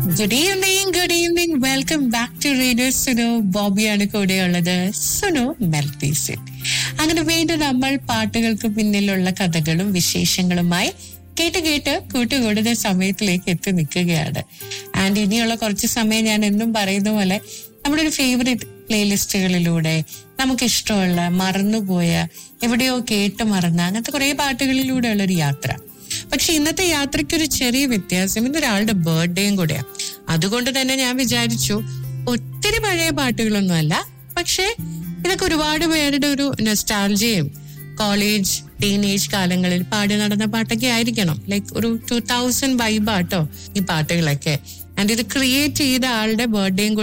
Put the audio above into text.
good evening good evening welcome back to radio Sunu ബോബിയാണ് കൂടെയുള്ളത് സുനു മെൽത്തീസിൻ അങ്ങനെ വീണ്ടും നമ്മൾ പാട്ടുകൾക്ക് പിന്നിലുള്ള കഥകളും വിശേഷങ്ങളുമായി കേട്ട് കേട്ട് കൂട്ടുകൂടുന്ന സമയത്തിലേക്ക് എത്തി നിൽക്കുകയാണ് ആൻഡ് ഇനിയുള്ള കുറച്ച് സമയം ഞാൻ എന്നും പറയുന്ന പോലെ നമ്മുടെ ഒരു ഫേവറേറ്റ് പ്ലേലിസ്റ്റുകളിലൂടെ നമുക്ക് ഇഷ്ടമുള്ള മറന്നുപോയ എവിടെയോ കേട്ട് മറന്ന അങ്ങനത്തെ കുറെ പാട്ടുകളിലൂടെയുള്ള ഒരു യാത്ര പക്ഷെ ഇന്നത്തെ യാത്രയ്ക്ക് ഒരു ചെറിയ വ്യത്യാസം ഇന്ന് ഒരാളുടെ ബർത്ത്ഡേയും കൂടെയാ അതുകൊണ്ട് തന്നെ ഞാൻ വിചാരിച്ചു ഒത്തിരി പഴയ പാട്ടുകളൊന്നും അല്ല പക്ഷെ ഇതൊക്കെ ഒരുപാട് പേരുടെ ഒരു നെസ്റ്റാൾജിയും കോളേജ് ടീനേജ് കാലങ്ങളിൽ പാടി നടന്ന പാട്ടൊക്കെ ആയിരിക്കണം ലൈക്ക് ഒരു ടൂ തൗസൻഡ് വൈബാട്ടോ ഈ പാട്ടുകളൊക്കെ ആൻഡ് ഇത് ക്രിയേറ്റ് ചെയ്ത ആളുടെ ബർത്ത്ഡേയും കൂടെ